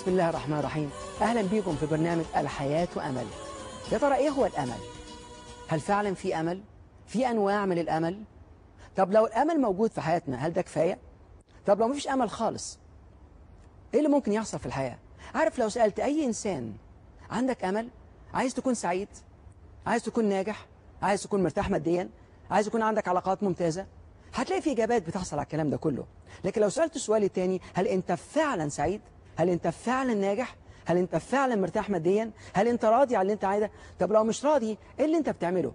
بسم الله الرحمن الرحيم أهلا بكم في برنامج الحياة أمل يا ترى إيه هو الأمل؟ هل فعلا في أمل؟ في أنواع من الأمل؟ طب لو الأمل موجود في حياتنا هل ده كفاية؟ طب لو مفيش أمل خالص إيه اللي ممكن يحصل في الحياة؟ عارف لو سألت أي إنسان عندك أمل؟ عايز تكون سعيد؟ عايز تكون ناجح؟ عايز تكون مرتاح ماديا؟ عايز يكون عندك علاقات ممتازة؟ هتلاقي في إجابات بتحصل على الكلام ده كله لكن لو سألت السؤال التاني هل أنت فعلا سعيد؟ هل أنت فعلا ناجح؟ هل أنت فعلا مرتاح ماديا؟ هل أنت راضي على اللي أنت عايزه؟ طب لو مش راضي إيه اللي أنت بتعمله؟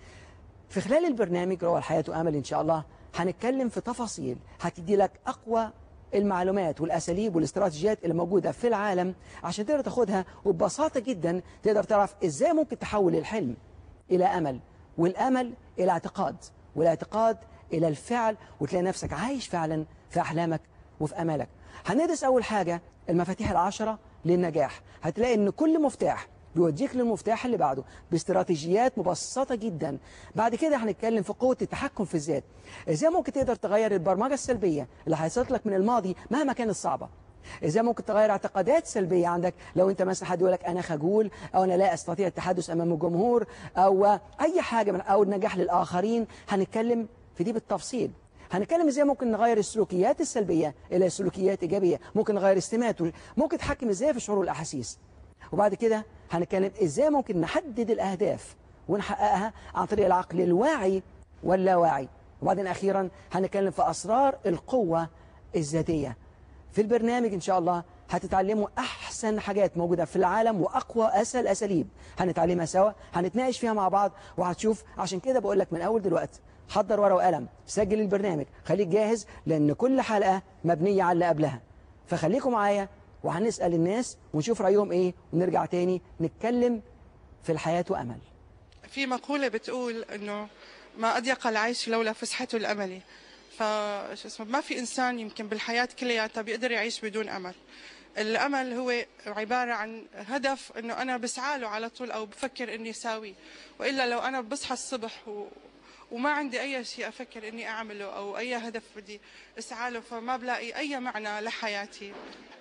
في خلال البرنامج روى الحياة أمل إن شاء الله هنتكلم في تفاصيل هتدي لك أقوى المعلومات والأساليب والاستراتيجيات اللي موجودة في العالم عشان تقدر تاخدها وببساطة جدا تقدر تعرف إزاي ممكن تحول الحلم إلى أمل والأمل إلى اعتقاد والاعتقاد إلى الفعل وتلاقي نفسك عايش فعلا في أحلامك وفي أمالك هندرس أول حاجة المفاتيح العشرة للنجاح هتلاقي إن كل مفتاح بيوديك للمفتاح اللي بعده باستراتيجيات مبسطة جدا بعد كده هنتكلم في قوة التحكم في الذات ازاي ممكن تقدر تغير البرمجة السلبية اللي حصلت لك من الماضي مهما كانت صعبة ازاي ممكن تغير اعتقادات سلبية عندك لو انت مثلا حد يقول لك انا خجول او انا لا استطيع التحدث امام الجمهور او اي حاجة من او النجاح للاخرين هنتكلم في دي بالتفصيل هنتكلم ازاي ممكن نغير السلوكيات السلبية الى سلوكيات ايجابية ممكن نغير استمات ممكن تحكم ازاي في الشعور والاحاسيس وبعد كده هنتكلم ازاي ممكن نحدد الاهداف ونحققها عن طريق العقل الواعي واللاواعي وبعدين اخيرا هنتكلم في اسرار القوة الذاتية في البرنامج ان شاء الله هتتعلموا احسن حاجات موجودة في العالم واقوى اسهل اساليب هنتعلمها سوا هنتناقش فيها مع بعض وهتشوف عشان كده بقول لك من اول دلوقتي حضر ورقه وقلم سجل البرنامج خليك جاهز لان كل حلقة مبنية على اللي قبلها فخليكم معايا وهنسأل الناس ونشوف رأيهم ايه ونرجع تاني نتكلم في الحياة وأمل في مقولة بتقول انه ما اضيق العيش لولا فسحته الاملي ف اسمه ما في انسان يمكن بالحياة كلياتها بيقدر يعيش بدون امل الامل هو عبارة عن هدف انه انا بسعى له على طول او بفكر اني ساويه والا لو انا بصحى الصبح و... وما عندي اي شيء افكر اني اعمله او اي هدف بدي اسعى له فما بلاقي اي معنى لحياتي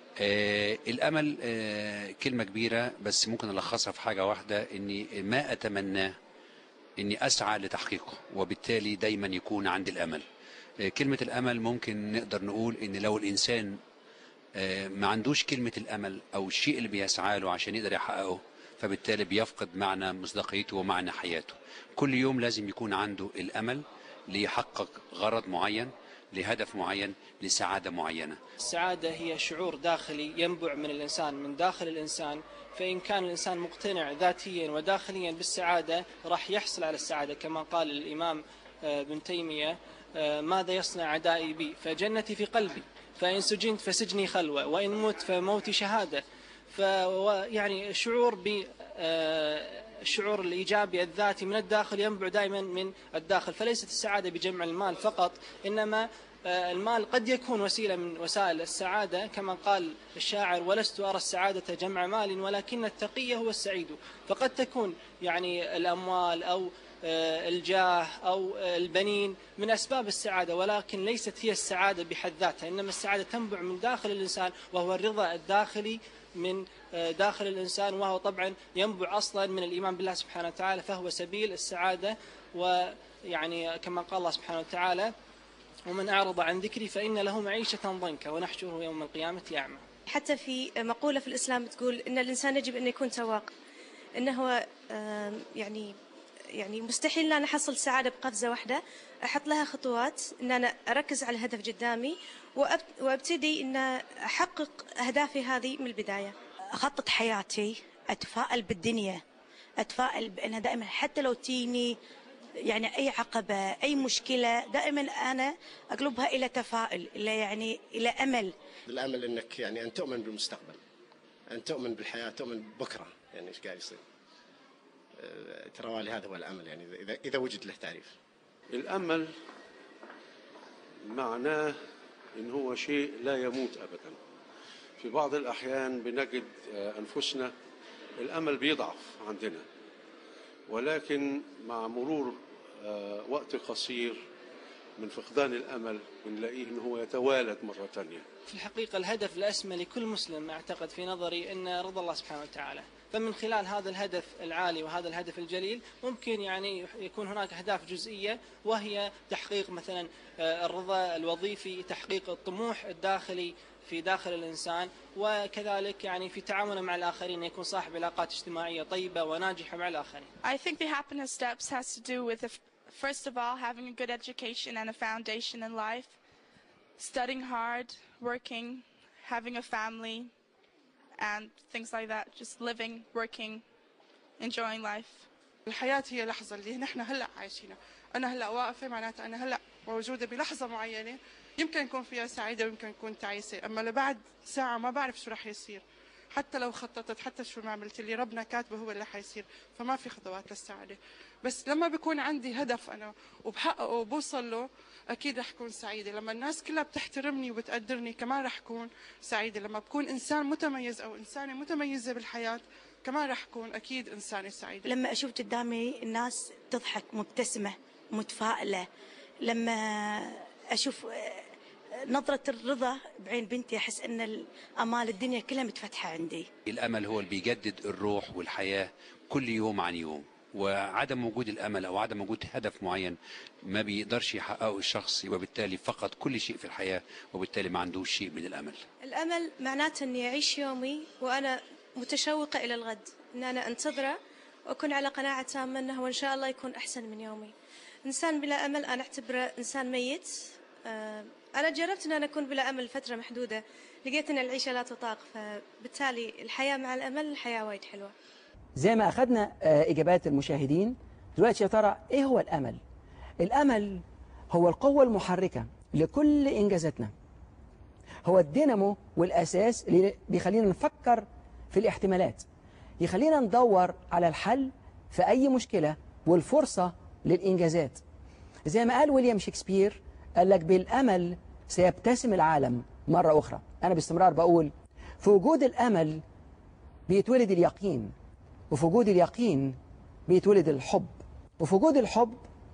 آه الأمل آه كلمة كبيرة بس ممكن ألخصها في حاجة واحدة إني ما أتمناه إني أسعى لتحقيقه وبالتالي دايما يكون عندي الأمل آه كلمة الأمل ممكن نقدر نقول إن لو الإنسان آه ما عندوش كلمة الأمل أو الشيء اللي بيسعى له عشان يقدر يحققه فبالتالي بيفقد معنى مصداقيته ومعنى حياته كل يوم لازم يكون عنده الأمل ليحقق غرض معين لهدف معين لسعادة معينة السعادة هي شعور داخلي ينبع من الإنسان من داخل الإنسان فإن كان الإنسان مقتنع ذاتيا وداخليا بالسعادة راح يحصل على السعادة كما قال الإمام ابن تيمية ماذا يصنع عدائي بي فجنتي في قلبي فإن سجنت فسجني خلوة وإن مت فموتي شهادة فيعني شعور ب الشعور الإيجابي الذاتي من الداخل ينبع دائما من الداخل فليست السعادة بجمع المال فقط إنما المال قد يكون وسيلة من وسائل السعادة كما قال الشاعر ولست أرى السعادة جمع مال ولكن التقي هو السعيد فقد تكون يعني الأموال أو الجاه أو البنين من أسباب السعادة ولكن ليست هي السعادة بحد ذاتها إنما السعادة تنبع من داخل الإنسان وهو الرضا الداخلي من داخل الإنسان وهو طبعا ينبع أصلا من الإيمان بالله سبحانه وتعالى فهو سبيل السعادة ويعني كما قال الله سبحانه وتعالى ومن أعرض عن ذكري فإن له معيشة ضنكا ونحشره يوم القيامة أعمى حتى في مقولة في الإسلام تقول إن الإنسان يجب أن يكون سواق إنه يعني يعني مستحيل أن أحصل سعادة بقفزة واحدة أحط لها خطوات أن أنا أركز على الهدف قدامي وأبتدي أن أحقق أهدافي هذه من البداية أخطط حياتي أتفائل بالدنيا أتفائل بأنها دائما حتى لو تيني يعني أي عقبة أي مشكلة دائما أنا أقلبها إلى تفاؤل إلى يعني إلى أمل الأمل أنك يعني أن تؤمن بالمستقبل أن تؤمن بالحياة تؤمن بكرة يعني إيش قاعد يصير ترى لي هذا هو الأمل يعني إذا إذا وجد له تعريف الأمل معناه إن هو شيء لا يموت أبدا في بعض الأحيان بنجد أنفسنا الأمل بيضعف عندنا ولكن مع مرور وقت قصير من فقدان الامل بنلاقيه ان هو يتوالد مره ثانيه في الحقيقة الهدف الأسمى لكل مسلم أعتقد في نظري أن رضا الله سبحانه وتعالى فمن خلال هذا الهدف العالي وهذا الهدف الجليل ممكن يعني يكون هناك أهداف جزئية وهي تحقيق مثلا آه، الرضا الوظيفي تحقيق الطموح الداخلي في داخل الإنسان وكذلك يعني في تعامله مع الآخرين يكون صاحب علاقات اجتماعية طيبة وناجحة مع الآخرين I think the happiness steps has to do with, if, first of all, having a good education and a foundation in life, studying hard, working, having a family, and things like that. Just living, working, enjoying life. الحياة هي لحظة اللي نحن هلا عايشينها أنا هلا واقفة معناتها أنا هلا موجودة بلحظة معينة يمكن يكون فيها سعيدة ويمكن يكون تعيسة أما لبعد ساعة ما بعرف شو رح يصير حتى لو خططت حتى شو ما عملت اللي ربنا كاتبه هو اللي حيصير فما في خطوات للسعادة بس لما بكون عندي هدف أنا وبحققه وبوصل له أكيد رح أكون سعيدة لما الناس كلها بتحترمني وبتقدرني كمان رح أكون سعيدة لما بكون إنسان متميز أو إنسانة متميزة بالحياة كمان رح أكون أكيد إنسانة سعيدة لما أشوف قدامي الناس تضحك مبتسمة متفائلة لما أشوف آه، نظرة الرضا بعين بنتي أحس أن الأمال الدنيا كلها متفتحة عندي الامل هو اللي بيجدد الروح والحياه كل يوم عن يوم وعدم وجود الامل او عدم وجود هدف معين ما بيقدرش يحققه الشخص وبالتالي فقد كل شيء في الحياه وبالتالي ما عندوش شيء من الامل الأمل معناته أني أعيش يومي وأنا متشوقة إلى الغد أن أنا أنتظره وأكون على قناعة تامة أنه وإن شاء الله يكون أحسن من يومي إنسان بلا أمل أنا أعتبره إنسان ميت آه، أنا جربت أن أنا أكون بلا أمل فترة محدودة لقيت أن العيشة لا تطاق فبالتالي الحياة مع الأمل الحياة وايد حلوة زي ما أخذنا آه، إجابات المشاهدين دلوقتي يا ترى إيه هو الأمل؟ الأمل هو القوة المحركة لكل إنجازاتنا هو الدينامو والأساس اللي بيخلينا نفكر في الاحتمالات يخلينا ندور على الحل في أي مشكلة والفرصة للإنجازات زي ما قال ويليام شكسبير قال لك بالأمل سيبتسم العالم مرة أخرى أنا باستمرار بقول في وجود الأمل بيتولد اليقين وفي وجود اليقين بيتولد الحب وفي وجود الحب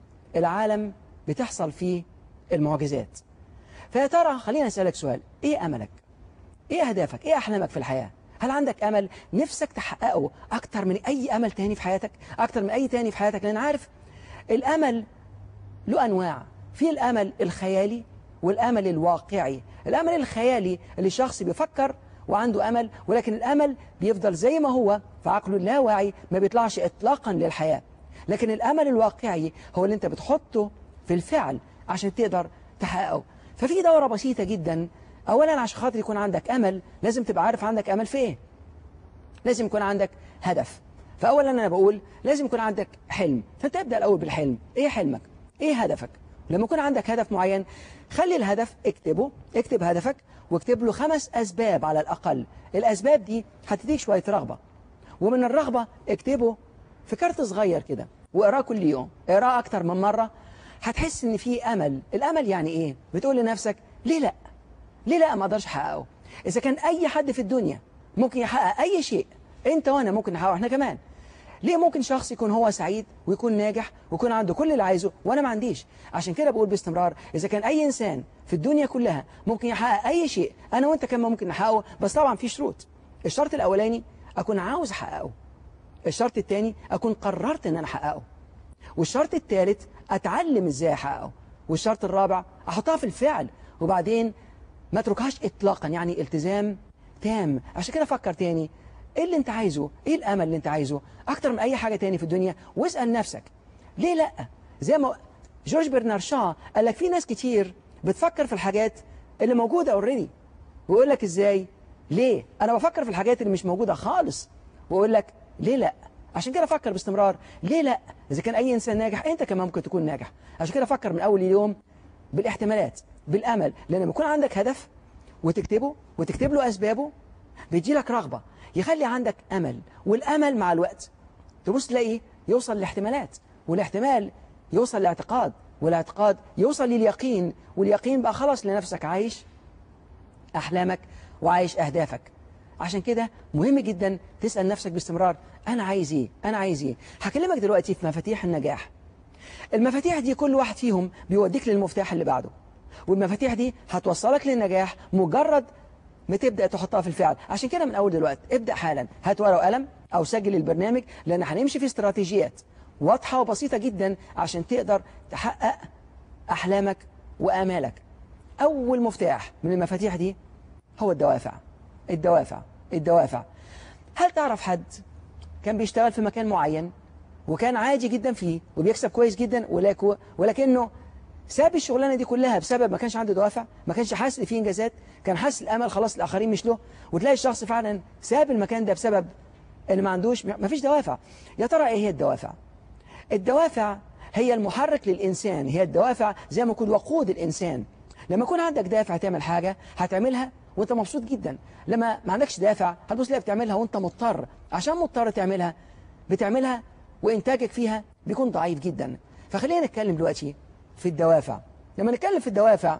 العالم بتحصل فيه المعجزات فيا ترى خلينا أسألك سؤال إيه أملك؟ إيه أهدافك؟ إيه أحلامك في الحياة؟ هل عندك أمل نفسك تحققه أكتر من أي أمل تاني في حياتك؟ أكتر من أي تاني في حياتك؟ لأن عارف الأمل له أنواع في الأمل الخيالي والأمل الواقعي الأمل الخيالي اللي الشخص بيفكر وعنده أمل ولكن الأمل بيفضل زي ما هو في عقله اللاواعي ما بيطلعش إطلاقا للحياة لكن الأمل الواقعي هو اللي أنت بتحطه في الفعل عشان تقدر تحققه ففي دورة بسيطة جدا أولا عشان خاطر يكون عندك أمل لازم تبقى عارف عندك أمل في إيه لازم يكون عندك هدف فأولا أنا بقول لازم يكون عندك حلم فأنت ابدأ الأول بالحلم إيه حلمك إيه هدفك لما يكون عندك هدف معين خلي الهدف اكتبه اكتب هدفك واكتب له خمس أسباب على الأقل الأسباب دي هتديك شوية رغبة ومن الرغبة اكتبه في كارت صغير كده واقراه كل يوم اقراه أكتر من مرة هتحس ان في أمل الأمل يعني إيه بتقول لنفسك ليه لا ليه لا ما اقدرش احققه إذا كان أي حد في الدنيا ممكن يحقق أي شيء أنت وأنا ممكن نحققه إحنا كمان ليه ممكن شخص يكون هو سعيد ويكون ناجح ويكون عنده كل اللي عايزه وأنا ما عنديش عشان كده بقول باستمرار إذا كان أي إنسان في الدنيا كلها ممكن يحقق أي شيء أنا وأنت كمان ممكن نحققه بس طبعا في شروط الشرط الأولاني أكون عاوز أحققه الشرط الثاني أكون قررت أن أنا أحققه والشرط الثالث أتعلم إزاي أحققه والشرط الرابع أحطها في الفعل وبعدين ما اتركهاش إطلاقا يعني التزام تام عشان كده فكر تاني إيه اللي أنت عايزه إيه الأمل اللي أنت عايزه أكتر من أي حاجة تاني في الدنيا واسأل نفسك ليه لأ زي ما جورج برنار شا قال لك في ناس كتير بتفكر في الحاجات اللي موجودة اوريدي ويقول لك إزاي ليه أنا بفكر في الحاجات اللي مش موجودة خالص ويقول لك ليه لأ عشان كده فكر باستمرار ليه لا إذا كان أي إنسان ناجح أنت كمان ممكن تكون ناجح عشان كده فكر من أول اليوم بالاحتمالات بالأمل لأن لما يكون عندك هدف وتكتبه وتكتب له أسبابه بيجي لك رغبة يخلي عندك أمل والأمل مع الوقت تبص تلاقيه يوصل لاحتمالات والاحتمال يوصل لاعتقاد والاعتقاد يوصل لليقين واليقين بقى خلاص لنفسك عايش أحلامك وعايش أهدافك عشان كده مهم جدا تسأل نفسك باستمرار أنا عايز إيه أنا عايز إيه هكلمك دلوقتي في مفاتيح النجاح المفاتيح دي كل واحد فيهم بيوديك للمفتاح اللي بعده والمفاتيح دي هتوصلك للنجاح مجرد ما تبدأ تحطها في الفعل عشان كده من أول دلوقتي ابدأ حالا هات ورقة وقلم أو سجل البرنامج لأن هنمشي في استراتيجيات واضحة وبسيطة جدا عشان تقدر تحقق أحلامك وآمالك أول مفتاح من المفاتيح دي هو الدوافع الدوافع الدوافع هل تعرف حد كان بيشتغل في مكان معين وكان عادي جدا فيه وبيكسب كويس جدا ولكن ولكنه ساب الشغلانه دي كلها بسبب ما كانش عنده دوافع ما كانش حاسس ان فيه انجازات كان حاسس الامل خلاص الاخرين مش له وتلاقي الشخص فعلا ساب المكان ده بسبب ان ما عندوش ما فيش دوافع يا ترى ايه هي الدوافع الدوافع هي المحرك للانسان هي الدوافع زي ما يكون وقود الانسان لما يكون عندك دافع تعمل حاجه هتعملها وانت مبسوط جدا لما ما عندكش دافع هتبص تلاقي بتعملها وانت مضطر عشان مضطر تعملها بتعملها وإنتاجك فيها بيكون ضعيف جدا فخلينا نتكلم دلوقتي في الدوافع لما نتكلم في الدوافع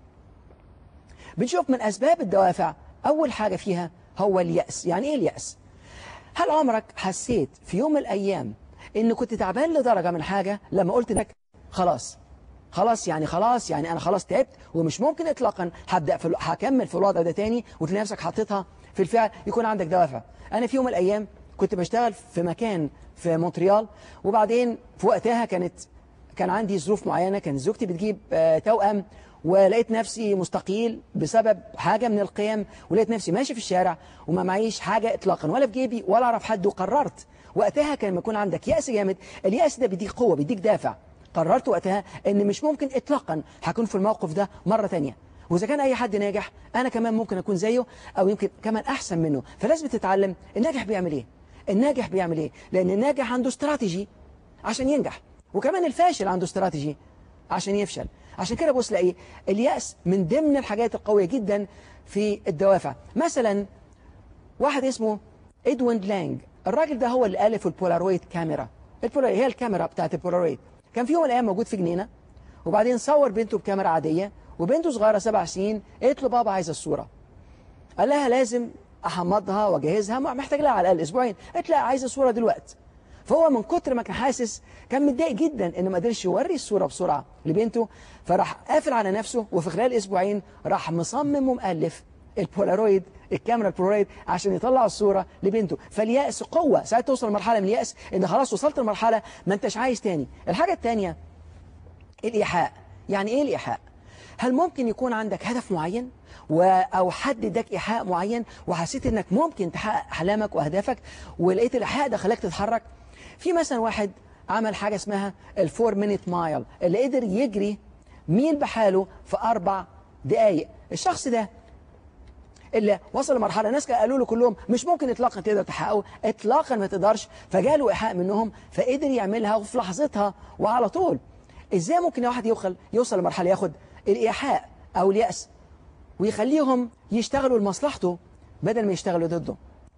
بنشوف من أسباب الدوافع أول حاجة فيها هو اليأس يعني إيه اليأس؟ هل عمرك حسيت في يوم من الأيام إن كنت تعبان لدرجة من حاجة لما قلت لك خلاص خلاص يعني خلاص يعني أنا خلاص تعبت ومش ممكن إطلاقا هبدأ في هكمل في الوضع ده تاني وتلاقي نفسك حاططها في الفعل يكون عندك دوافع أنا في يوم من الأيام كنت بشتغل في مكان في مونتريال وبعدين في وقتها كانت كان عندي ظروف معينة كانت زوجتي بتجيب توأم ولقيت نفسي مستقيل بسبب حاجة من القيم ولقيت نفسي ماشي في الشارع وما معيش حاجة إطلاقا ولا في جيبي ولا أعرف حد وقررت وقتها كان لما يكون عندك يأس جامد اليأس ده بيديك قوة بيديك دافع قررت وقتها ان مش ممكن اطلاقا هكون في الموقف ده مرة تانية وإذا كان أي حد ناجح أنا كمان ممكن أكون زيه أو يمكن كمان أحسن منه فلازم تتعلم الناجح بيعمل إيه الناجح بيعمل إيه لأن الناجح عنده استراتيجي عشان ينجح وكمان الفاشل عنده استراتيجي عشان يفشل عشان كده بص لاقي اليأس من ضمن الحاجات القوية جدا في الدوافع مثلا واحد اسمه ادوين لانج الراجل ده هو اللي ألف البولارويد كاميرا البولارويد هي الكاميرا بتاعت البولارويد كان في يوم من الأيام موجود في جنينة وبعدين صور بنته بكاميرا عادية وبنته صغيرة سبع سنين قالت له بابا عايزة الصورة قال لها لازم أحمضها وأجهزها محتاج لها على الأقل أسبوعين قالت لا عايزة الصورة دلوقتي فهو من كتر ما كان حاسس كان متضايق جدا انه ما قدرش يوري الصوره بسرعه لبنته فراح قافل على نفسه وفي خلال اسبوعين راح مصمم ومؤلف البولارويد الكاميرا البولارويد عشان يطلع الصوره لبنته فاليأس قوه ساعات توصل لمرحله من اليأس ان خلاص وصلت لمرحله ما انتش عايز تاني الحاجه الثانيه الايحاء يعني ايه الايحاء هل ممكن يكون عندك هدف معين و... أو حد اداك إيحاء معين وحسيت إنك ممكن تحقق أحلامك وأهدافك ولقيت الإيحاء ده خلاك تتحرك في مثلا واحد عمل حاجة اسمها الفور مينيت مايل اللي قدر يجري ميل بحاله في أربع دقايق الشخص ده اللي وصل لمرحلة ناس قالوا له كلهم مش ممكن إطلاقا تقدر تحققه إطلاقا ما تقدرش فجاله إيحاء منهم فقدر يعملها وفي لحظتها وعلى طول إزاي ممكن واحد يوصل يوصل لمرحلة ياخد الإيحاء أو اليأس ويخليهم يشتغلوا لمصلحته بدل ما يشتغلوا ضده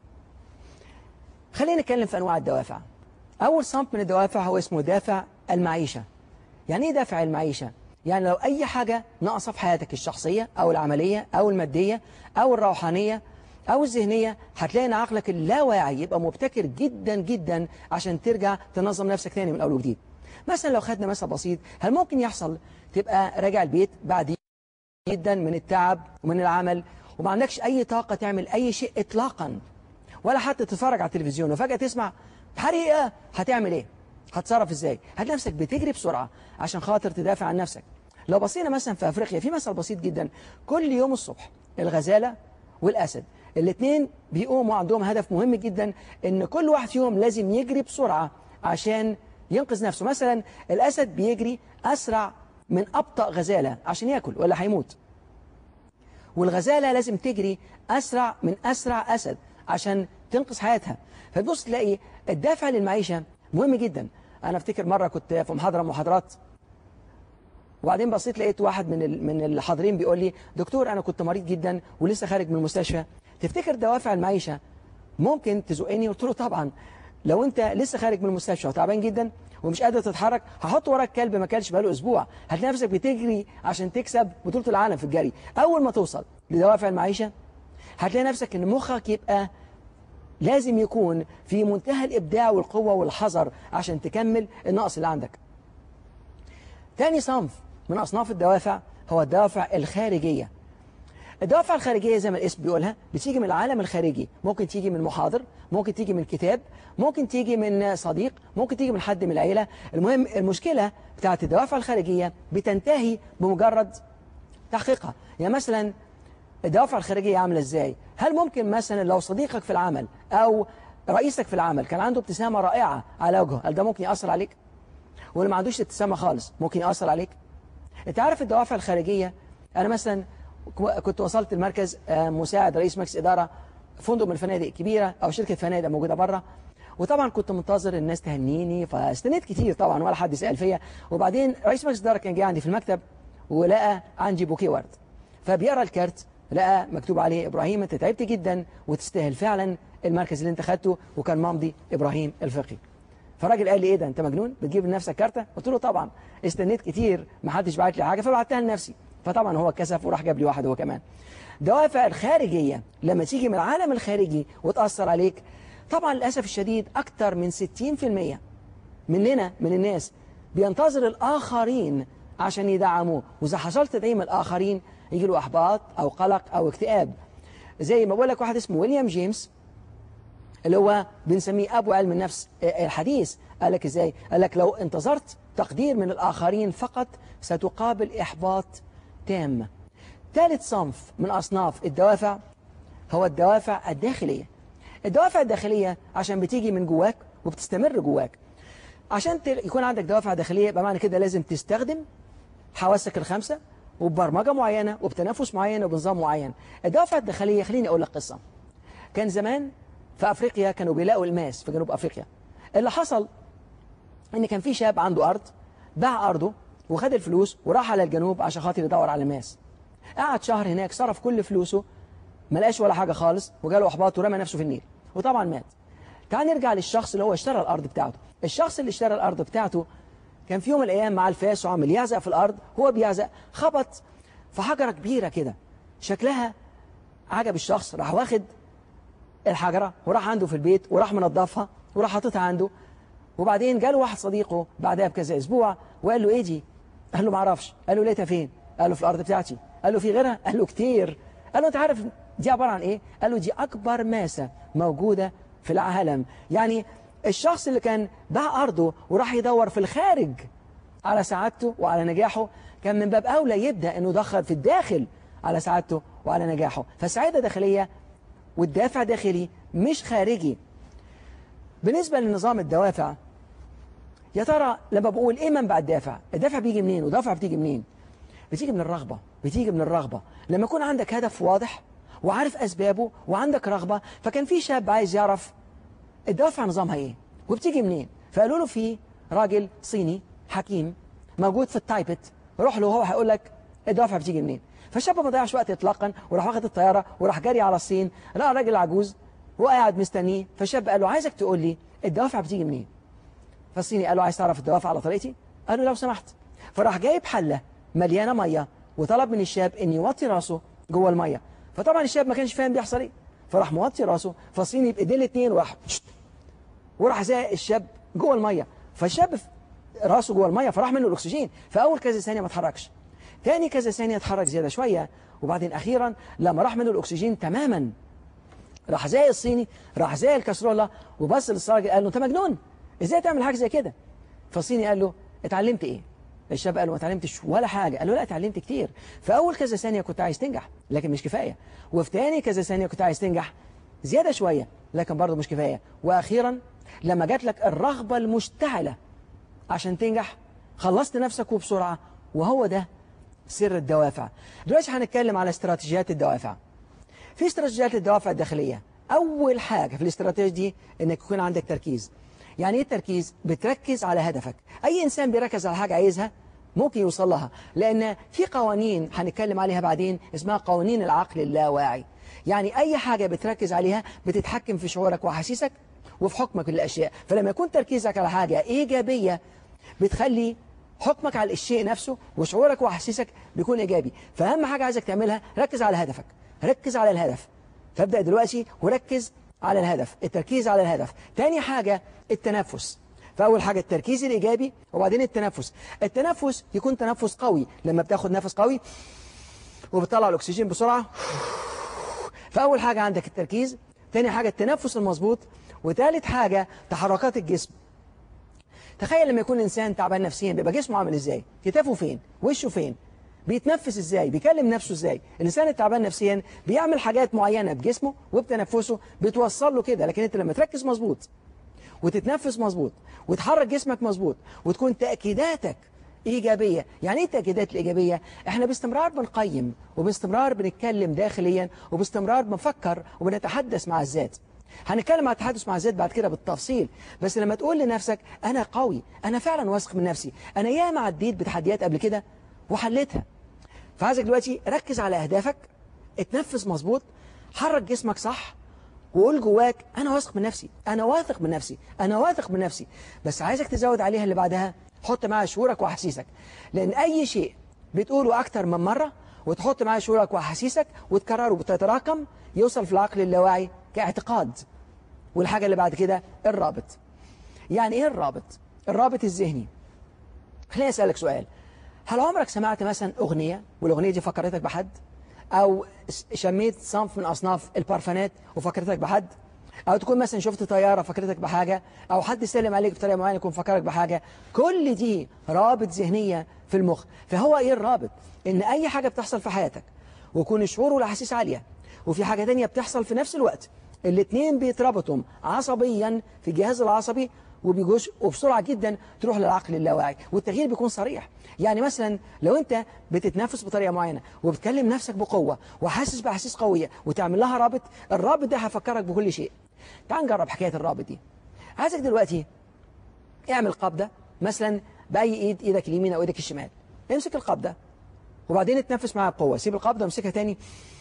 خلينا نتكلم في أنواع الدوافع أول صنف من الدوافع هو اسمه دافع المعيشة يعني إيه دافع المعيشة؟ يعني لو أي حاجة ناقصة في حياتك الشخصية أو العملية أو المادية أو الروحانية أو الذهنية هتلاقي إن عقلك اللاواعي يبقى مبتكر جدا جدا عشان ترجع تنظم نفسك تاني من أول وجديد مثلا لو خدنا مثل بسيط هل ممكن يحصل تبقى راجع البيت بعد جدا من التعب ومن العمل وما عندكش أي طاقة تعمل أي شيء إطلاقا ولا حتى تتفرج على التلفزيون وفجأة تسمع حريقة هتعمل ايه هتصرف ازاي هتلاقي نفسك بتجري بسرعة عشان خاطر تدافع عن نفسك لو بصينا مثلا في افريقيا في مثل بسيط جدا كل يوم الصبح الغزالة والاسد الاثنين بيقوموا عندهم هدف مهم جدا ان كل واحد فيهم لازم يجري بسرعة عشان ينقذ نفسه مثلا الاسد بيجري اسرع من ابطأ غزالة عشان ياكل ولا هيموت والغزالة لازم تجري اسرع من اسرع اسد عشان تنقذ حياتها فتبص تلاقي الدافع للمعيشة مهم جدا أنا أفتكر مرة كنت في محاضرة محاضرات وبعدين بصيت لقيت واحد من من الحاضرين بيقول لي دكتور أنا كنت مريض جدا ولسه خارج من المستشفى تفتكر دوافع المعيشة ممكن تزقني قلت له طبعا لو أنت لسه خارج من المستشفى وتعبان جدا ومش قادر تتحرك هحط وراك كلب ما كلش بقاله أسبوع هتلاقي نفسك بتجري عشان تكسب بطولة العالم في الجري أول ما توصل لدوافع المعيشة هتلاقي نفسك إن مخك يبقى لازم يكون في منتهى الإبداع والقوة والحذر عشان تكمل النقص اللي عندك تاني صنف من أصناف الدوافع هو الدوافع الخارجية الدوافع الخارجية زي ما الاسم بيقولها بتيجي من العالم الخارجي ممكن تيجي من محاضر ممكن تيجي من كتاب ممكن تيجي من صديق ممكن تيجي من حد من العيلة المهم المشكلة بتاعت الدوافع الخارجية بتنتهي بمجرد تحقيقها يعني مثلا الدوافع الخارجية عاملة ازاي هل ممكن مثلا لو صديقك في العمل او رئيسك في العمل كان عنده ابتسامة رائعة على وجهه هل ده ممكن يأثر عليك واللي ما عندوش ابتسامة خالص ممكن يأثر عليك انت عارف الدوافع الخارجية انا مثلا كنت وصلت المركز مساعد رئيس مجلس إدارة فندق من الفنادق كبيرة أو شركة فنادق موجودة بره وطبعا كنت منتظر الناس تهنيني فاستنيت كتير طبعا ولا حد سأل فيا وبعدين رئيس مجلس الإدارة كان جاي عندي في المكتب ولقى عندي بوكيه ورد فبيقرا الكارت لقى مكتوب عليه إبراهيم أنت تعبت جدا وتستاهل فعلا المركز اللي أنت خدته وكان ممضي إبراهيم الفقي فالراجل قال لي ايه ده انت مجنون بتجيب لنفسك كارته قلت له طبعا استنيت كتير ما حدش بعت لي حاجه فبعتها لنفسي فطبعا هو كسف وراح جاب لي واحد هو كمان دوافع الخارجية لما تيجي من العالم الخارجي وتأثر عليك طبعا للأسف الشديد أكتر من 60% مننا من الناس بينتظر الآخرين عشان يدعموه وإذا حصلت تدعيم الآخرين يجي له أحباط أو قلق أو اكتئاب زي ما بقول لك واحد اسمه ويليام جيمس اللي هو بنسميه أبو علم النفس الحديث قال لك إزاي قال لك لو انتظرت تقدير من الآخرين فقط ستقابل إحباط تام ثالث صنف من أصناف الدوافع هو الدوافع الداخلية الدوافع الداخلية عشان بتيجي من جواك وبتستمر جواك عشان يكون عندك دوافع داخلية بمعنى كده لازم تستخدم حواسك الخمسة وببرمجة معينة وبتنافس معين وبنظام معين الدوافع الداخلية خليني أقول لك قصة كان زمان في أفريقيا كانوا بيلاقوا الماس في جنوب أفريقيا اللي حصل إن كان في شاب عنده أرض باع أرضه وخد الفلوس وراح على الجنوب عشان خاطر يدور على الماس قعد شهر هناك صرف كل فلوسه ما لقاش ولا حاجة خالص وجاله احباط ورمى نفسه في النيل وطبعا مات تعال نرجع للشخص اللي هو اشترى الأرض بتاعته الشخص اللي اشترى الأرض بتاعته كان في يوم من الأيام مع الفاس وعمل يعزق في الأرض هو بيعزق خبط في حجرة كبيرة كده شكلها عجب الشخص راح واخد الحجرة وراح عنده في البيت وراح منظفها وراح حاططها عنده وبعدين جاله واحد صديقه بعدها بكذا أسبوع وقال له ايه دي قال له ما اعرفش قال له لقيتها فين قال له في الأرض بتاعتي قال له في غيرها قال له كتير قال له انت عارف دي عبارة عن ايه قال له دي أكبر ماسة موجودة في العالم يعني الشخص اللي كان باع أرضه وراح يدور في الخارج على سعادته وعلى نجاحه كان من باب أولى يبدأ أنه يدخل في الداخل على سعادته وعلى نجاحه فالسعادة داخلية والدافع داخلي مش خارجي بالنسبة لنظام الدوافع يا ترى لما بقول ايه منبع الدافع الدافع بيجي منين ودافع بتيجي منين بتيجي من الرغبة بتيجي من الرغبة لما يكون عندك هدف واضح وعارف أسبابه وعندك رغبة فكان في شاب عايز يعرف الدوافع نظامها ايه وبتيجي منين فقالوا له في راجل صيني حكيم موجود في التايبت روح له هو هيقول لك الدوافع بتيجي منين فالشاب ما ضيعش وقت اطلاقا وراح واخد الطيارة وراح جاري على الصين لقى راجل عجوز وقاعد مستنيه فالشاب قال له عايزك تقول لي الدوافع بتيجي منين فالصيني قال له عايز تعرف الدوافع على طريقتي قال له لو سمحت فراح جايب حلة مليانة مية وطلب من الشاب ان يوطي راسه جوه المية فطبعا الشاب ما كانش فاهم بيحصل ايه فراح موطي راسه فالصيني بايديه الاثنين وراح وراح زي الشاب جوه المية فالشاب راسه جوه المية فراح منه الاكسجين فاول كذا ثانية ما اتحركش تاني كذا ثانية اتحرك زيادة شوية وبعدين اخيرا لما راح منه الاكسجين تماما راح زي الصيني راح زي الكسرولة وبص للراجل قال له انت مجنون ازاي تعمل حاجة زي كده فالصيني قال له اتعلمت ايه الشاب قال له ما اتعلمتش ولا حاجة قال له لا اتعلمت كتير في اول كذا ثانية كنت عايز تنجح لكن مش كفاية وفي تاني كذا ثانية كنت عايز تنجح زيادة شوية لكن برضه مش كفاية واخيرا لما جات لك الرغبة المشتعلة عشان تنجح خلصت نفسك وبسرعة وهو ده سر الدوافع دلوقتي هنتكلم على استراتيجيات الدوافع في استراتيجيات الدوافع الداخلية أول حاجة في الاستراتيجية دي إنك يكون عندك تركيز يعني إيه التركيز؟ بتركز على هدفك أي إنسان بيركز على حاجة عايزها ممكن يوصل لها لأن في قوانين هنتكلم عليها بعدين اسمها قوانين العقل اللاواعي يعني أي حاجة بتركز عليها بتتحكم في شعورك وأحاسيسك وفي حكمك للأشياء فلما يكون تركيزك على حاجة إيجابية بتخلي حكمك على الشيء نفسه وشعورك وأحاسيسك بيكون إيجابي فأهم حاجة عايزك تعملها ركز على هدفك ركز على الهدف فابدأ دلوقتي وركز على الهدف التركيز على الهدف تاني حاجة التنفس فاول حاجه التركيز الايجابي وبعدين التنفس التنفس يكون تنفس قوي لما بتاخد نفس قوي وبتطلع الاكسجين بسرعه فاول حاجه عندك التركيز تاني حاجه التنفس المظبوط وثالث حاجه تحركات الجسم تخيل لما يكون الانسان تعبان نفسيا بيبقى جسمه عامل ازاي كتافه فين وشه فين بيتنفس ازاي بيكلم نفسه ازاي الانسان التعبان نفسيا بيعمل حاجات معينه بجسمه وبتنفسه بتوصل له كده لكن انت لما تركز مظبوط وتتنفس مظبوط وتحرك جسمك مظبوط وتكون تاكيداتك ايجابيه يعني ايه التاكيدات الايجابيه احنا باستمرار بنقيم وباستمرار بنتكلم داخليا وباستمرار بنفكر وبنتحدث مع الذات هنتكلم عن التحدث مع الذات بعد كده بالتفصيل بس لما تقول لنفسك انا قوي انا فعلا واثق من نفسي انا ياما عديت بتحديات قبل كده وحليتها فعايزك دلوقتي ركز على اهدافك اتنفس مظبوط حرك جسمك صح وقول جواك انا واثق من نفسي انا واثق من نفسي انا واثق من نفسي بس عايزك تزود عليها اللي بعدها حط معاها شعورك واحاسيسك لان اي شيء بتقوله اكتر من مره وتحط معاه شعورك واحاسيسك وتكرره وتتراكم يوصل في العقل اللاواعي كاعتقاد والحاجه اللي بعد كده الرابط يعني ايه الرابط الرابط الذهني خليني اسالك سؤال هل عمرك سمعت مثلا اغنيه والاغنيه دي فكرتك بحد او شميت صنف من اصناف البارفانات وفكرتك بحد او تكون مثلا شفت طياره فكرتك بحاجه او حد سلم عليك بطريقه معينه يكون فكرك بحاجه كل دي رابط ذهنيه في المخ فهو ايه الرابط ان اي حاجه بتحصل في حياتك ويكون الشعور والاحاسيس عاليه وفي حاجه تانية بتحصل في نفس الوقت الاثنين بيتربطوا عصبيا في الجهاز العصبي وبيجوش وبسرعة جدا تروح للعقل اللاواعي والتغيير بيكون صريح يعني مثلا لو انت بتتنفس بطريقة معينة وبتكلم نفسك بقوة وحاسس بأحاسيس قوية وتعمل لها رابط الرابط ده هيفكرك بكل شيء تعال نجرب حكاية الرابط دي عايزك دلوقتي اعمل قبضة مثلا بأي ايد ايدك اليمين او ايدك الشمال امسك القبضة وبعدين اتنفس معاها بقوة سيب القبضة وامسكها تاني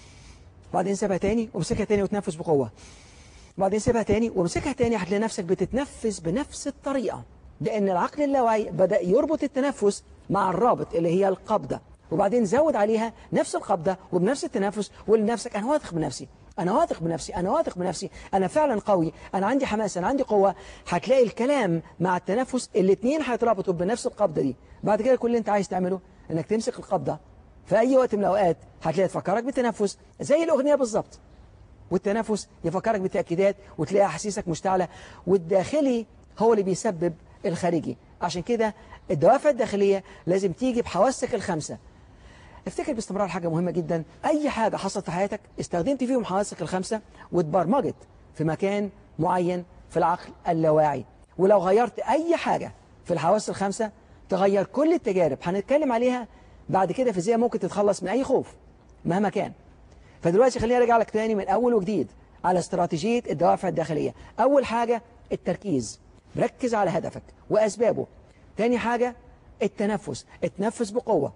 وبعدين سيبها تاني وامسكها تاني وتنفس بقوة وبعدين سيبها تاني وامسكها تاني هتلاقي نفسك بتتنفس بنفس الطريقة لأن العقل اللاواعي بدأ يربط التنفس مع الرابط اللي هي القبضة وبعدين زود عليها نفس القبضة وبنفس التنفس وقول لنفسك أنا واثق بنفسي أنا واثق بنفسي أنا واثق بنفسي أنا فعلا قوي أنا عندي حماس أنا عندي قوة هتلاقي الكلام مع التنفس الاثنين هيتربطوا بنفس القبضة دي بعد كده كل اللي أنت عايز تعمله إنك تمسك القبضة في أي وقت من الأوقات هتلاقي تفكرك بالتنفس زي الأغنية بالظبط والتنفس يفكرك بالتأكيدات وتلاقي أحاسيسك مشتعلة والداخلي هو اللي بيسبب الخارجي عشان كده الدوافع الداخلية لازم تيجي بحواسك الخمسة افتكر باستمرار حاجة مهمة جدا أي حاجة حصلت في حياتك استخدمت فيهم حواسك الخمسة واتبرمجت في مكان معين في العقل اللاواعي ولو غيرت أي حاجة في الحواس الخمسة تغير كل التجارب هنتكلم عليها بعد كده في ازاي ممكن تتخلص من أي خوف مهما كان فدلوقتي خليني ارجع لك تاني من اول وجديد على استراتيجية الدوافع الداخلية اول حاجة التركيز ركز على هدفك واسبابه تاني حاجة التنفس اتنفس بقوة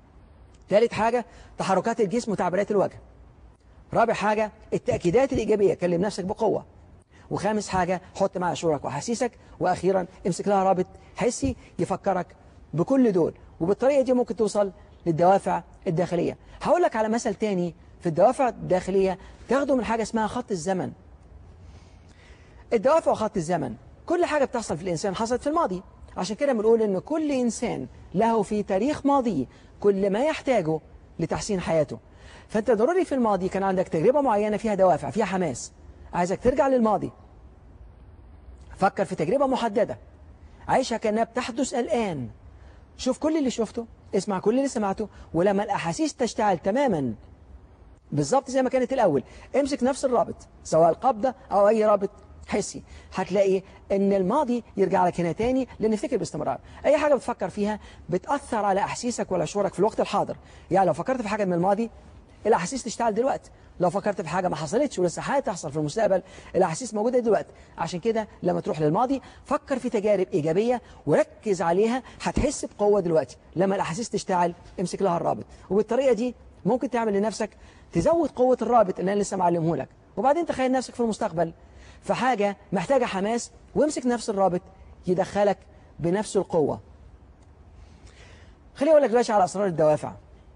ثالث حاجة تحركات الجسم وتعبيرات الوجه رابع حاجة التأكيدات الإيجابية كلم نفسك بقوة وخامس حاجة حط معها شعورك وأحاسيسك وأخيرا امسك لها رابط حسي يفكرك بكل دول وبالطريقة دي ممكن توصل للدوافع الداخلية هقول لك على مثل تاني في الدوافع الداخلية تاخده من حاجة اسمها خط الزمن الدوافع وخط الزمن كل حاجة بتحصل في الإنسان حصلت في الماضي عشان كده بنقول إن كل إنسان له في تاريخ ماضي كل ما يحتاجه لتحسين حياته فأنت ضروري في الماضي كان عندك تجربة معينة فيها دوافع فيها حماس عايزك ترجع للماضي فكر في تجربة محددة عيشها كأنها بتحدث الآن شوف كل اللي شفته اسمع كل اللي سمعته ولما الأحاسيس تشتعل تماما بالظبط زي ما كانت الأول امسك نفس الرابط سواء القبضة أو أي رابط حسي هتلاقي ان الماضي يرجع لك هنا تاني لان فكر باستمرار اي حاجة بتفكر فيها بتأثر على احاسيسك ولا شعورك في الوقت الحاضر يعني لو فكرت في حاجة من الماضي الاحاسيس تشتغل دلوقتي لو فكرت في حاجة ما حصلتش ولسه هتحصل في المستقبل الاحاسيس موجودة دلوقتي عشان كده لما تروح للماضي فكر في تجارب ايجابية وركز عليها هتحس بقوة دلوقتي لما الاحاسيس تشتغل امسك لها الرابط وبالطريقة دي ممكن تعمل لنفسك تزود قوة الرابط اللي انا لسه معلمه لك وبعدين تخيل نفسك في المستقبل في حاجة محتاجة حماس وامسك نفس الرابط يدخلك بنفس القوة خليني أقول لك دلوقتي على أسرار الدوافع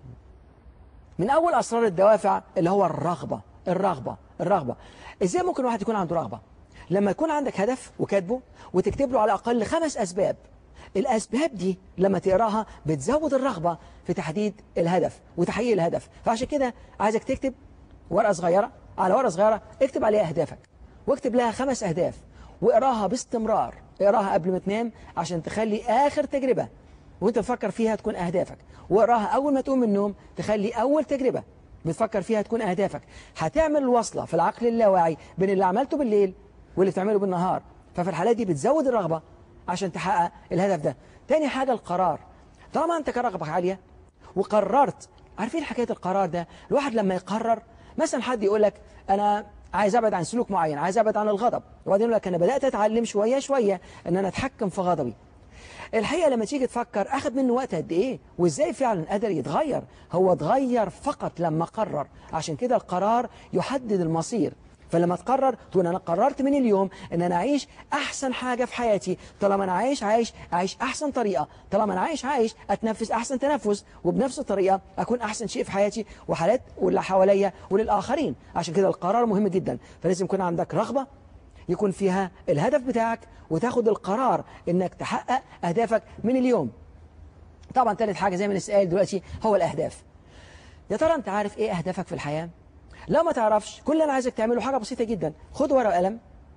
من أول أسرار الدوافع اللي هو الرغبة الرغبة الرغبة إزاي ممكن واحد يكون عنده رغبة لما يكون عندك هدف وكاتبه وتكتب له على الأقل خمس أسباب الأسباب دي لما تقراها بتزود الرغبة في تحديد الهدف وتحقيق الهدف فعشان كده عايزك تكتب ورقة صغيرة على ورقة صغيرة اكتب عليها أهدافك واكتب لها خمس أهداف واقراها باستمرار اقراها قبل ما تنام عشان تخلي آخر تجربة وانت تفكر فيها تكون أهدافك واقراها أول ما تقوم من النوم تخلي أول تجربة بتفكر فيها تكون أهدافك هتعمل الوصلة في العقل اللاواعي بين اللي عملته بالليل واللي بتعمله بالنهار ففي الحالات دي بتزود الرغبة عشان تحقق الهدف ده تاني حاجة القرار طالما انت كرغبة عالية وقررت عارفين حكاية القرار ده الواحد لما يقرر مثلا حد يقول لك أنا عايز أبعد عن سلوك معين عايز أبعد عن الغضب وبعدين يقول لك أنا بدأت أتعلم شوية شوية أن أنا أتحكم في غضبي الحقيقة لما تيجي تفكر أخذ منه وقت قد إيه وإزاي فعلا قدر يتغير هو اتغير فقط لما قرر عشان كده القرار يحدد المصير فلما تقرر تقول أنا قررت من اليوم أن أنا أعيش أحسن حاجة في حياتي طالما أنا عايش عايش أعيش أحسن طريقة طالما أنا عايش عايش أتنفس أحسن تنفس وبنفس الطريقة أكون أحسن شيء في حياتي وحالات واللي حواليا وللآخرين عشان كده القرار مهم جدا فلازم يكون عندك رغبة يكون فيها الهدف بتاعك وتاخد القرار انك تحقق اهدافك من اليوم طبعا ثالث حاجة زي ما نسأل دلوقتي هو الاهداف يا ترى انت عارف ايه اهدافك في الحياة لو ما تعرفش كل اللي انا عايزك تعمله حاجة بسيطة جدا خد ورقة وقلم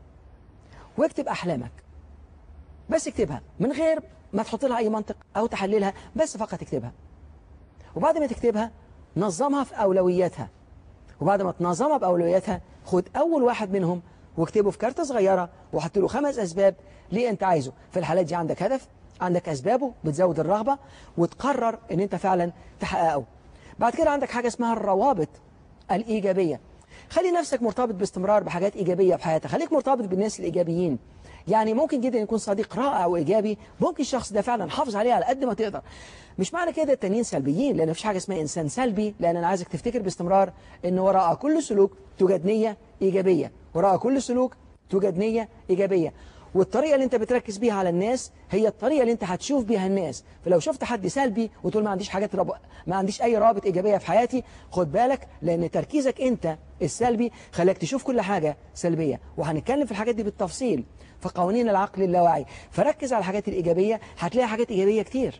واكتب احلامك بس اكتبها من غير ما تحط لها اي منطق او تحللها بس فقط اكتبها وبعد ما تكتبها نظمها في اولوياتها وبعد ما تنظمها باولوياتها خد اول واحد منهم واكتبه في كارتة صغيرة وحط له خمس أسباب ليه أنت عايزه في الحالات دي عندك هدف عندك أسبابه بتزود الرغبة وتقرر أن أنت فعلا تحققه بعد كده عندك حاجة اسمها الروابط الإيجابية خلي نفسك مرتبط باستمرار بحاجات إيجابية في حياتك خليك مرتبط بالناس الإيجابيين يعني ممكن جدا يكون صديق رائع وإيجابي ممكن الشخص ده فعلا حافظ عليه على قد ما تقدر مش معنى كده التانيين سلبيين لأن مفيش حاجة اسمها إنسان سلبي لأن أنا عايزك تفتكر باستمرار أن وراء كل سلوك توجد نية إيجابية وراء كل سلوك توجد نية إيجابية والطريقة اللي انت بتركز بيها على الناس هي الطريقة اللي انت هتشوف بيها الناس فلو شفت حد سلبي وتقول ما عنديش حاجات رب... ما عنديش اي رابط ايجابية في حياتي خد بالك لان تركيزك انت السلبي خلاك تشوف كل حاجة سلبية وهنتكلم في الحاجات دي بالتفصيل في قوانين العقل اللاواعي فركز على الحاجات الإيجابية هتلاقي حاجات إيجابية كتير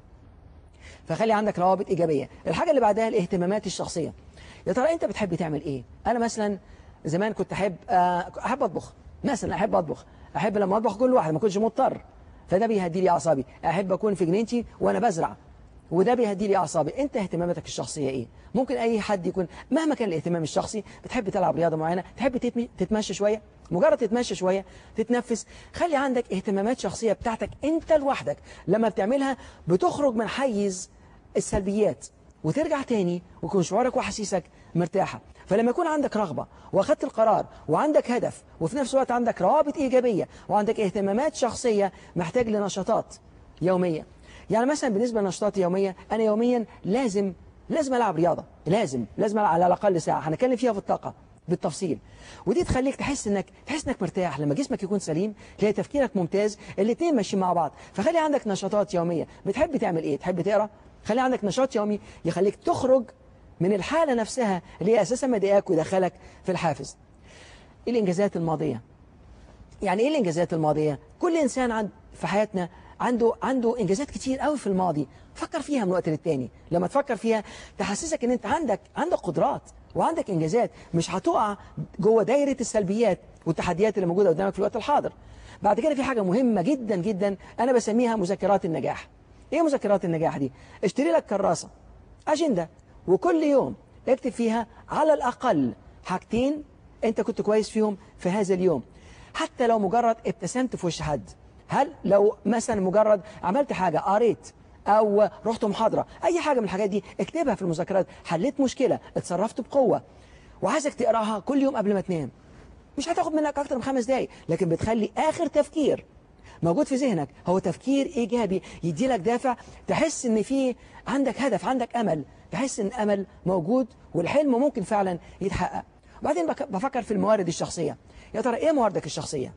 فخلي عندك روابط إيجابية الحاجة اللي بعدها الاهتمامات الشخصية يا ترى انت بتحب تعمل ايه انا مثلا زمان كنت احب احب اطبخ مثلا احب اطبخ احب لما اطبخ كل واحد ما كنتش مضطر فده بيهدي لي اعصابي احب اكون في جنينتي وانا بزرع وده بيهدي لي اعصابي انت اهتماماتك الشخصيه ايه ممكن اي حد يكون مهما كان الاهتمام الشخصي بتحب تلعب رياضه معينه تحب تتمشى شويه مجرد تتمشى شويه تتنفس خلي عندك اهتمامات شخصيه بتاعتك انت لوحدك لما بتعملها بتخرج من حيز السلبيات وترجع تاني ويكون شعورك واحاسيسك مرتاحه فلما يكون عندك رغبة واخدت القرار وعندك هدف وفي نفس الوقت عندك روابط إيجابية وعندك اهتمامات شخصية محتاج لنشاطات يومية يعني مثلا بالنسبة لنشاطات يومية أنا يوميا لازم لازم ألعب رياضة لازم لازم ألعب على الأقل ساعة هنتكلم فيها في الطاقة بالتفصيل ودي تخليك تحس انك تحس انك مرتاح لما جسمك يكون سليم تلاقي تفكيرك ممتاز الاثنين ماشيين مع بعض فخلي عندك نشاطات يومية بتحب تعمل ايه تحب تقرا خلي عندك نشاط يومي يخليك تخرج من الحالة نفسها اللي هي أساسا مضايقاك ويدخلك في الحافز الإنجازات الماضية يعني إيه الإنجازات الماضية؟ كل إنسان عند في حياتنا عنده عنده إنجازات كتير قوي في الماضي فكر فيها من وقت للتاني لما تفكر فيها تحسسك إن أنت عندك عندك قدرات وعندك إنجازات مش هتقع جوه دايرة السلبيات والتحديات اللي موجودة قدامك في الوقت الحاضر بعد كده في حاجة مهمة جدا جدا أنا بسميها مذكرات النجاح إيه مذكرات النجاح دي؟ اشتري لك كراسة أجندة وكل يوم اكتب فيها على الأقل حاجتين انت كنت كويس فيهم في هذا اليوم حتى لو مجرد ابتسمت في وش حد هل لو مثلا مجرد عملت حاجة قريت أو رحت محاضرة أي حاجة من الحاجات دي اكتبها في المذكرات حليت مشكلة اتصرفت بقوة وعايزك تقراها كل يوم قبل ما تنام مش هتاخد منك أكتر من خمس دقايق لكن بتخلي آخر تفكير موجود في ذهنك هو تفكير إيجابي يدي لك دافع تحس إن في عندك هدف عندك أمل تحس إن أمل موجود والحلم ممكن فعلا يتحقق وبعدين بفكر في الموارد الشخصية يا ترى إيه مواردك الشخصية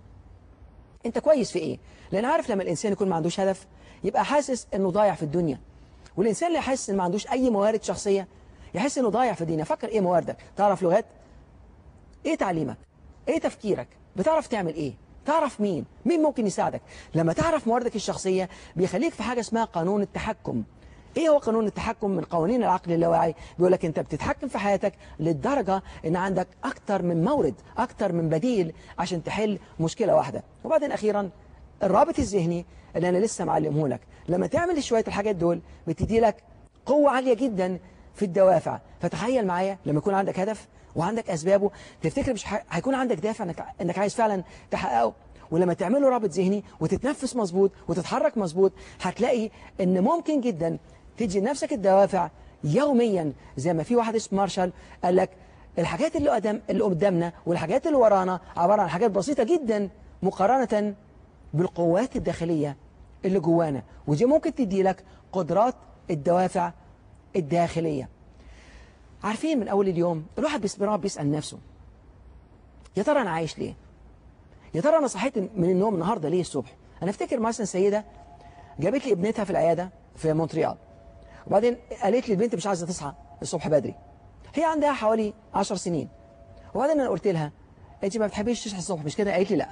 أنت كويس في إيه لأن عارف لما الإنسان يكون ما عندوش هدف يبقى حاسس إنه ضايع في الدنيا والإنسان اللي يحس إن ما عندوش أي موارد شخصية يحس إنه ضايع في الدنيا فكر إيه مواردك تعرف لغات إيه تعليمك إيه تفكيرك بتعرف تعمل ايه تعرف مين مين ممكن يساعدك لما تعرف مواردك الشخصية بيخليك في حاجة اسمها قانون التحكم ايه هو قانون التحكم من قوانين العقل اللاواعي بيقول لك انت بتتحكم في حياتك للدرجة ان عندك اكتر من مورد اكتر من بديل عشان تحل مشكلة واحدة وبعدين اخيرا الرابط الذهني اللي انا لسه معلمه لك لما تعمل شوية الحاجات دول بتدي لك قوة عالية جدا في الدوافع فتخيل معايا لما يكون عندك هدف وعندك أسبابه تفتكر مش ح- هيكون عندك دافع انك, إنك عايز فعلا تحققه ولما تعمله رابط ذهني وتتنفس مظبوط وتتحرك مظبوط هتلاقي ان ممكن جدا تدي لنفسك الدوافع يوميا زي ما في واحد اسمه مارشال قال لك الحاجات اللي قدام اللي قدامنا والحاجات اللي ورانا عبارة عن حاجات بسيطة جدا مقارنة بالقوات الداخلية اللي جوانا ودي ممكن تدي لك قدرات الدوافع الداخلية عارفين من أول اليوم الواحد بيسبراه بيسأل نفسه يا ترى أنا عايش ليه يا ترى أنا صحيت من النوم النهاردة ليه الصبح أنا أفتكر مثلا سيدة جابت لي ابنتها في العيادة في مونتريال وبعدين قالت لي البنت مش عايزة تصحى الصبح بدري هي عندها حوالي 10 سنين وبعدين أنا قلت لها أنت ما بتحبيش تصحي الصبح مش كده قالت لي لا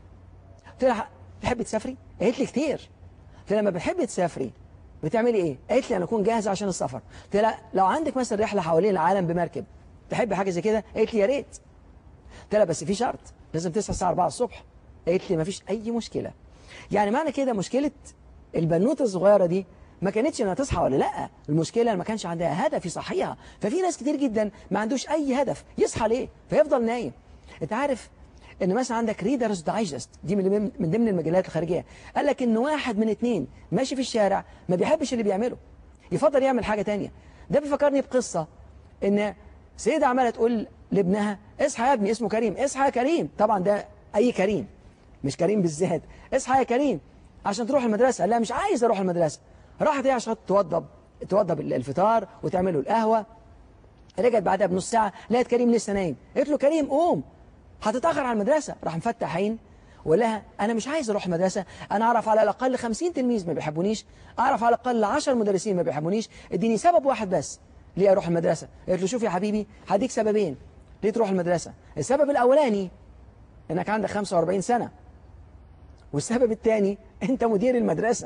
قلت لها تحبي تسافري قالت لي كتير قلت لها لما بتحبي تسافري بتعملي ايه قالت لي انا اكون جاهزه عشان السفر قلت لها لو عندك مثلا رحله حوالين العالم بمركب تحبي حاجه زي كده قالت لي يا ريت قلت لها بس في شرط لازم تصحى الساعه 4 الصبح قالت لي ما فيش اي مشكله يعني معنى كده مشكله البنوته الصغيره دي ما كانتش انها تصحى ولا لا المشكله ما كانش عندها هدف يصحيها ففي ناس كتير جدا ما عندوش اي هدف يصحى ليه فيفضل نايم انت عارف ان مثلا عندك ريدرز دايجست دي من من ضمن المجلات الخارجيه قال لك ان واحد من اتنين ماشي في الشارع ما بيحبش اللي بيعمله يفضل يعمل حاجه تانية ده بيفكرني بقصه ان سيده عماله تقول لابنها اصحى يا ابني اسمه كريم اصحى يا كريم طبعا ده اي كريم مش كريم بالذات اصحى يا كريم عشان تروح المدرسه قال لها مش عايز اروح المدرسه راحت هي عشان توضب توضب الفطار وتعمل له القهوه رجعت بعدها بنص ساعه لقيت كريم لسه نايم قالت له كريم قوم هتتأخر على المدرسة راح مفتح عين وقال لها أنا مش عايز أروح المدرسة أنا أعرف على الأقل 50 تلميذ ما بيحبونيش أعرف على الأقل 10 مدرسين ما بيحبونيش اديني سبب واحد بس ليه أروح المدرسة قالت له شوف يا حبيبي هديك سببين ليه تروح المدرسة السبب الأولاني إنك عندك 45 سنة والسبب الثاني أنت مدير المدرسة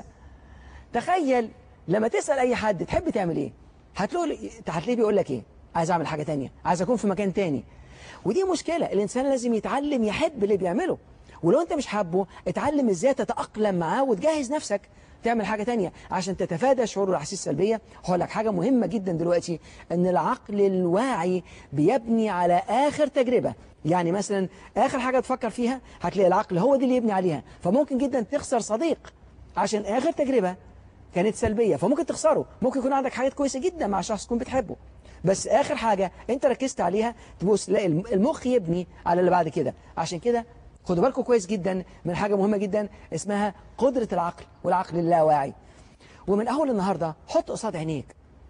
تخيل لما تسأل أي حد تحب تعمل إيه هتقول هتلاقيه بيقول لك إيه عايز أعمل حاجة تانية عايز أكون في مكان تاني ودي مشكلة الإنسان لازم يتعلم يحب اللي بيعمله ولو أنت مش حابه اتعلم إزاي تتأقلم معاه وتجهز نفسك تعمل حاجة تانية عشان تتفادى شعور الأحاسيس السلبية هقول لك حاجة مهمة جدا دلوقتي أن العقل الواعي بيبني على آخر تجربة يعني مثلا آخر حاجة تفكر فيها هتلاقي العقل هو دي اللي يبني عليها فممكن جدا تخسر صديق عشان آخر تجربة كانت سلبية فممكن تخسره ممكن يكون عندك حاجات كويسة جدا مع شخص تكون بتحبه بس آخر حاجة أنت ركزت عليها تبص تلاقي المخ يبني على اللي بعد كده عشان كده خدوا بالكم كويس جدا من حاجة مهمة جدا اسمها قدرة العقل والعقل اللاواعي ومن أول النهاردة حط قصاد عينيك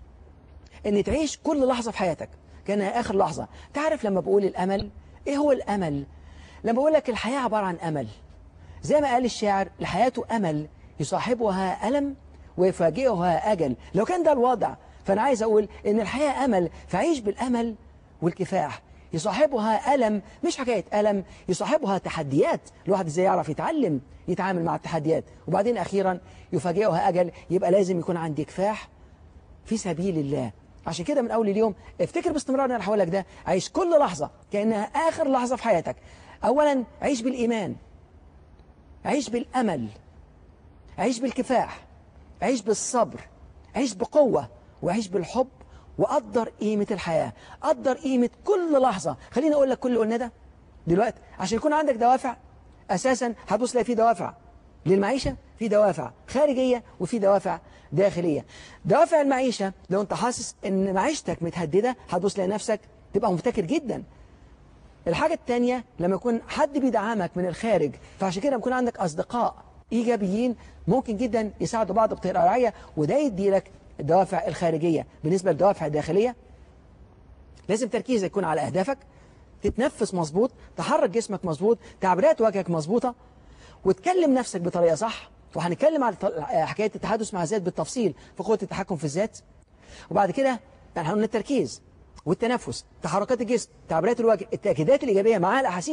ان تعيش كل لحظة في حياتك كانها آخر لحظة تعرف لما بقول الأمل إيه هو الأمل لما بقول لك الحياة عبارة عن أمل زي ما قال الشاعر الحياة أمل يصاحبها ألم ويفاجئها أجل لو كان ده الوضع فأنا عايز أقول إن الحياة أمل فعيش بالأمل والكفاح يصاحبها ألم مش حكاية ألم يصاحبها تحديات الواحد ازاي يعرف يتعلم يتعامل مع التحديات وبعدين أخيرا يفاجئها أجل يبقى لازم يكون عندي كفاح في سبيل الله عشان كده من أول اليوم افتكر باستمرار أنا هقول لك ده عيش كل لحظة كأنها آخر لحظة في حياتك أولا عيش بالإيمان عيش بالأمل عيش بالكفاح عيش بالصبر عيش بقوة وعيش بالحب وقدر قيمة الحياة قدر قيمة كل لحظة خليني أقول لك كل اللي قلنا ده دلوقتي عشان يكون عندك دوافع أساسا هتبص تلاقي في دوافع للمعيشة في دوافع خارجية وفي دوافع داخلية دوافع المعيشة لو انت حاسس ان معيشتك متهددة هتبص تلاقي نفسك تبقى مفتكر جدا الحاجة التانية لما يكون حد بيدعمك من الخارج فعشان كده يكون عندك أصدقاء إيجابيين ممكن جدا يساعدوا بعض بطريقة رعاية وده يدي لك الدوافع الخارجية بالنسبة للدوافع الداخلية لازم تركيزك يكون على أهدافك تتنفس مظبوط تحرك جسمك مظبوط تعبيرات وجهك مظبوطة وتكلم نفسك بطريقة صح وهنتكلم على حكاية التحدث مع الذات بالتفصيل في قوة التحكم في الذات وبعد كده يعني هنقول التركيز والتنفس تحركات الجسم تعبيرات الوجه التأكيدات الإيجابية مع الأحاسيس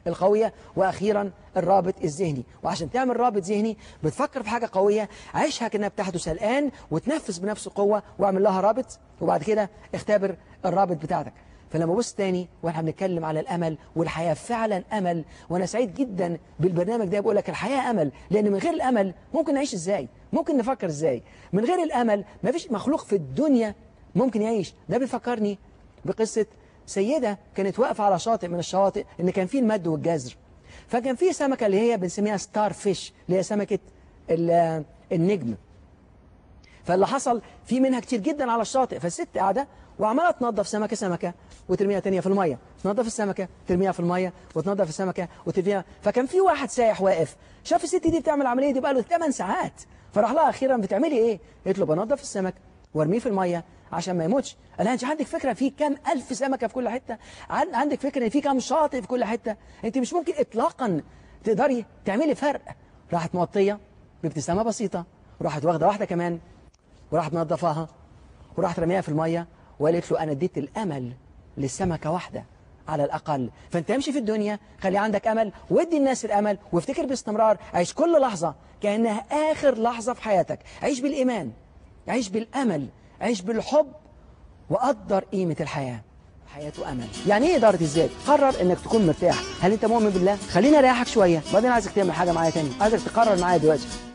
القوية وأخيرا الرابط الذهني وعشان تعمل رابط ذهني بتفكر في حاجة قوية عيشها كأنها بتحدث الآن وتنفذ بنفس القوة واعمل لها رابط وبعد كده اختبر الرابط بتاعتك فلما بص تاني واحنا بنتكلم على الامل والحياه فعلا امل وانا سعيد جدا بالبرنامج ده بقول لك الحياه امل لان من غير الامل ممكن نعيش ازاي ممكن نفكر ازاي من غير الامل ما فيش مخلوق في الدنيا ممكن يعيش ده بيفكرني بقصه سيده كانت واقفه على شاطئ من الشواطئ ان كان فيه المد والجزر فكان فيه سمكه اللي هي بنسميها ستار فيش اللي هي سمكه ال- النجم فاللي حصل في منها كتير جدا على الشاطئ فالست قاعده وعماله تنظف سمكه سمكه وترميها تانية في الميه تنظف السمكه ترميها في الميه وتنظف السمكه وترميها فكان في واحد سايح واقف شاف الست دي بتعمل العمليه دي بقى له 8 ساعات فراح لها اخيرا بتعملي ايه قالت له بنظف السمك وارميه في الميه عشان ما يموتش قال لها انت عندك فكره في كام الف سمكه في كل حته عن- عندك فكره ان في كام شاطئ في كل حته انت مش ممكن اطلاقا تقدري تعملي فرق راحت موطيه بابتسامه بسيطه وراحت واخده واحده كمان وراحت منضفاها وراحت رميها في الميه وقالت له انا اديت الامل للسمكه واحده على الاقل فانت امشي في الدنيا خلي عندك امل وادي الناس الامل وافتكر باستمرار عيش كل لحظه كانها اخر لحظه في حياتك عيش بالايمان عيش بالامل عيش بالحب وقدر قيمه الحياه حياته امل يعني ايه اداره الذات قرر انك تكون مرتاح هل انت مؤمن بالله خليني اريحك شويه بعدين عايزك تعمل حاجه معايا تاني عايزك تقرر معايا دلوقتي